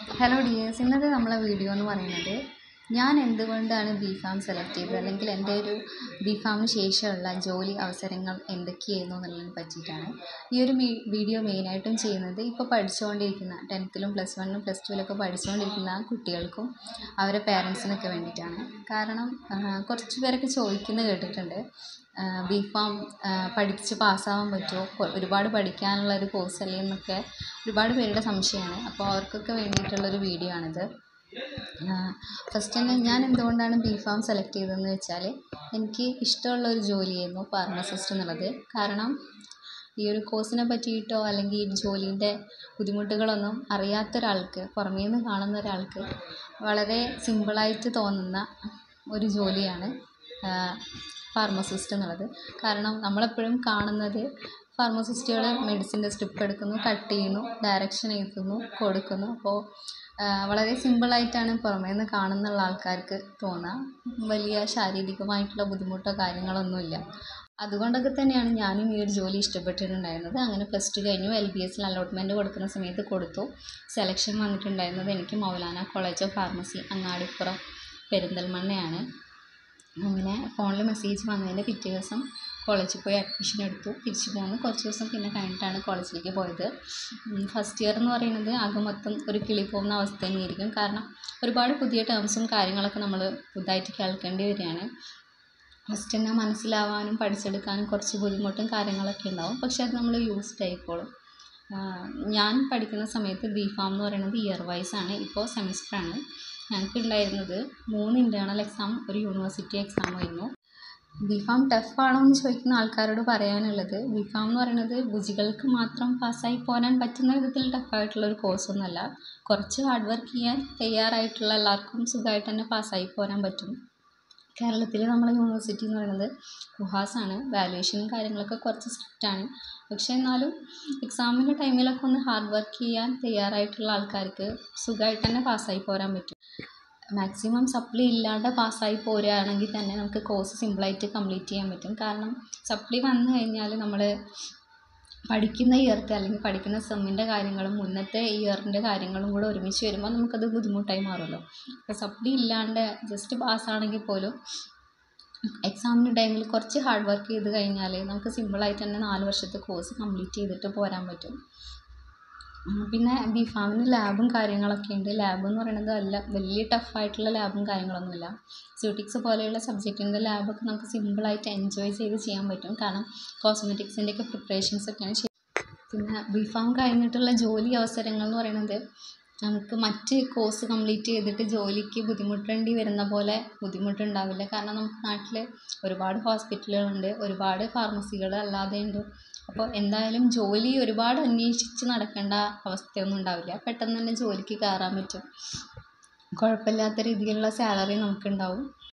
hello dears ഇന്നത്തെ നമ്മളെ video എന്ന് പറയുന്നത് ഞാൻ എന്തുകൊണ്ടാണ് ബി ഫാം സെലക്ട് ചെയ്തത് അല്ലെങ്കിൽ എൻ്റെ ഒരു ബി ഫാമിന് ശേഷമുള്ള ജോലി അവസരങ്ങൾ എന്തൊക്കെയായിരുന്നു എന്നുള്ളതിനെ പറ്റിയിട്ടാണ് ഈ ഒരു മീ വീഡിയോ മെയിനായിട്ടും ചെയ്യുന്നത് ഇപ്പോൾ പഠിച്ചുകൊണ്ടിരിക്കുന്ന ടെൻത്തിലും പ്ലസ് വണ്ണിലും പ്ലസ് ടുവിലൊക്കെ പഠിച്ചുകൊണ്ടിരിക്കുന്ന കുട്ടികൾക്കും അവരെ പേരൻസിനൊക്കെ വേണ്ടിയിട്ടാണ് കാരണം കുറച്ച് പേരൊക്കെ ചോദിക്കുന്നത് കേട്ടിട്ടുണ്ട് ബി ഫാം പഠിച്ച് പാസ്സാവാൻ പറ്റുമോ ഒരുപാട് പഠിക്കാനുള്ള ഒരു കോഴ്സ് അല്ലേ എന്നൊക്കെ ഒരുപാട് പേരുടെ സംശയമാണ് അപ്പോൾ അവർക്കൊക്കെ വേണ്ടിയിട്ടുള്ളൊരു വീഡിയോ ആണിത് ഫസ്റ്റ് തന്നെ ഞാൻ എന്തുകൊണ്ടാണ് ബി ഫാം സെലക്ട് ചെയ്തതെന്ന് വെച്ചാൽ എനിക്ക് ഇഷ്ടമുള്ള ഒരു ജോലിയായിരുന്നു ഫാർമസിസ്റ്റ് എന്നുള്ളത് കാരണം ഈ ഒരു കോഴ്സിനെ പറ്റിയിട്ടോ അല്ലെങ്കിൽ ഈ ജോലീൻ്റെ ബുദ്ധിമുട്ടുകളൊന്നും അറിയാത്ത ഒരാൾക്ക് പുറമേ നിന്ന് കാണുന്ന ഒരാൾക്ക് വളരെ സിമ്പിളായിട്ട് തോന്നുന്ന ഒരു ജോലിയാണ് ഫാർമസിസ്റ്റ് എന്നുള്ളത് കാരണം നമ്മളെപ്പോഴും കാണുന്നത് ഫാർമസിസ്റ്റുകൾ മെഡിസിൻ്റെ സ്ട്രിപ്പ് എടുക്കുന്നു കട്ട് ചെയ്യുന്നു ഡയറക്ഷൻ എഴുതുന്നു കൊടുക്കുന്നു അപ്പോൾ വളരെ സിമ്പിളായിട്ടാണ് പുറമേ നിന്ന് കാണുന്നുള്ള ആൾക്കാർക്ക് തോന്നുക വലിയ ശാരീരികമായിട്ടുള്ള ബുദ്ധിമുട്ടോ കാര്യങ്ങളൊന്നുമില്ല അതുകൊണ്ടൊക്കെ തന്നെയാണ് ഞാനും ഈ ഒരു ജോലി ഇഷ്ടപ്പെട്ടിട്ടുണ്ടായിരുന്നത് അങ്ങനെ പ്ലസ് ടു കഴിഞ്ഞു എൽ ബി എസിൽ അലോട്ട്മെൻറ്റ് കൊടുക്കുന്ന സമയത്ത് കൊടുത്തു സെലക്ഷൻ വന്നിട്ടുണ്ടായിരുന്നത് എനിക്ക് Maulana college of pharmacy Angadipuram പെരിന്തൽമണ്ണയാണ് അങ്ങനെ ഫോണിൽ മെസ്സേജ് വന്നതിൻ്റെ പിറ്റേ ദിവസം കോളേജിൽ പോയി അഡ്മിഷൻ എടുത്തു തിരിച്ചു പോന്നു കുറച്ച് ദിവസം പിന്നെ കഴിഞ്ഞിട്ടാണ് കോളേജിലേക്ക് പോയത് ഫസ്റ്റ് ഇയർ എന്ന് പറയുന്നത് ആകെ മൊത്തം ഒരു കിളി പോകുന്ന അവസ്ഥ തന്നെയായിരിക്കും കാരണം ഒരുപാട് പുതിയ ടേംസും കാര്യങ്ങളൊക്കെ നമ്മൾ പുതുതായിട്ട് കേൾക്കേണ്ടി വരികയാണ് ഫസ്റ്റ് തന്നെ മനസ്സിലാവാനും പഠിച്ചെടുക്കാനും കുറച്ച് ബുദ്ധിമുട്ടും കാര്യങ്ങളൊക്കെ ഉണ്ടാവും പക്ഷെ അത് നമ്മൾ യൂസ്ഡ് ആയിക്കോളും ഞാൻ പഠിക്കുന്ന സമയത്ത് ബി ഫാം എന്ന് പറയുന്നത് ഇയർ വൈസ് ആണ് ഇപ്പോൾ സെമിസ്റ്ററാണ് ഞങ്ങൾക്ക് ഉണ്ടായിരുന്നത് മൂന്ന് ഇൻറ്റേർണൽ എക്സാം ഒരു യൂണിവേഴ്സിറ്റി എക്സാം ആയിരുന്നു ബി ഫാം ടഫ് ആണോ എന്ന് ചോദിക്കുന്ന ആൾക്കാരോട് പറയാനുള്ളത് ബി ഫാം എന്ന് പറയുന്നത് ഭുജികൾക്ക് മാത്രം പാസ്സായി പോരാൻ പറ്റുന്ന വിധത്തിൽ ടഫായിട്ടുള്ള ഒരു കോഴ്സൊന്നുമല്ല കുറച്ച് ഹാർഡ് വർക്ക് ചെയ്യാൻ തയ്യാറായിട്ടുള്ള എല്ലാവർക്കും സുഖമായിട്ട് തന്നെ പാസ്സായി പോരാൻ പറ്റും കേരളത്തിൽ നമ്മളെ യൂണിവേഴ്സിറ്റി എന്ന് പറയുന്നത് കുഹാസാണ് വാല്യുവേഷനും കാര്യങ്ങളൊക്കെ കുറച്ച് സ്ട്രിക്റ്റ് ആണ് പക്ഷേ എന്നാലും എക്സാമിൻ്റെ ടൈമിലൊക്കെ ഒന്ന് ഹാർഡ് വർക്ക് ചെയ്യാൻ തയ്യാറായിട്ടുള്ള ആൾക്കാർക്ക് സുഖമായിട്ട് തന്നെ പാസ്സായി പോരാൻ പറ്റും മാക്സിമം സപ്ലി ഇല്ലാണ്ട് പാസ്സായി പോരുകയാണെങ്കിൽ തന്നെ നമുക്ക് കോഴ്സ് സിമ്പിളായിട്ട് കംപ്ലീറ്റ് ചെയ്യാൻ പറ്റും കാരണം സപ്ലി വന്നു കഴിഞ്ഞാൽ നമ്മൾ പഠിക്കുന്ന ഇയർത്തെ അല്ലെങ്കിൽ പഠിക്കുന്ന സെമ്മിൻ്റെ കാര്യങ്ങളും മുന്നത്തെ ഇയറിൻ്റെ കാര്യങ്ങളും കൂടെ ഒരുമിച്ച് വരുമ്പോൾ നമുക്കത് ബുദ്ധിമുട്ടായി മാറുമല്ലോ അപ്പോൾ സപ്ലി ഇല്ലാണ്ട് ജസ്റ്റ് പാസ്സാണെങ്കിൽ പോലും എക്സാമിൻ്റെ ടൈമിൽ കുറച്ച് ഹാർഡ് വർക്ക് ചെയ്ത് കഴിഞ്ഞാൽ നമുക്ക് സിമ്പിളായിട്ട് തന്നെ നാല് വർഷത്തെ കോഴ്സ് കംപ്ലീറ്റ് ചെയ്തിട്ട് പോരാൻ പറ്റും പിന്നെ ബി ഫാമിന് ലാബും കാര്യങ്ങളൊക്കെ ഉണ്ട് ലാബ് എന്ന് പറയുന്നത് അല്ല വലിയ ടഫായിട്ടുള്ള ലാബും കാര്യങ്ങളൊന്നുമില്ല സ്യൂട്ടിക്സ് പോലെയുള്ള സബ്ജക്റ്റിൻ്റെ ലാബൊക്കെ നമുക്ക് സിമ്പിളായിട്ട് എൻജോയ് ചെയ്ത് ചെയ്യാൻ പറ്റും കാരണം കോസ്മെറ്റിക്സിൻ്റെയൊക്കെ പ്രിപ്പറേഷൻസ് ഒക്കെയാണ് ചെയ്യും പിന്നെ ബി ഫാം കഴിഞ്ഞിട്ടുള്ള ജോലി അവസരങ്ങൾ എന്ന് പറയുന്നത് നമുക്ക് മറ്റ് കോഴ്സ് കംപ്ലീറ്റ് ചെയ്തിട്ട് ജോലിക്ക് ബുദ്ധിമുട്ടേണ്ടി വരുന്ന പോലെ ബുദ്ധിമുട്ടുണ്ടാവില്ല കാരണം നമുക്ക് നാട്ടിൽ ഒരുപാട് ഹോസ്പിറ്റലുകളുണ്ട് ഒരുപാട് ഫാർമസികൾ അല്ലാതെ ഉണ്ട് അപ്പോൾ എന്തായാലും ജോലി ഒരുപാട് അന്വേഷിച്ച് നടക്കേണ്ട അവസ്ഥയൊന്നും ഉണ്ടാവില്ല പെട്ടെന്ന് തന്നെ ജോലിക്ക് കയറാൻ പറ്റും കുഴപ്പമില്ലാത്ത രീതിയിലുള്ള സാലറി നമുക്കുണ്ടാവും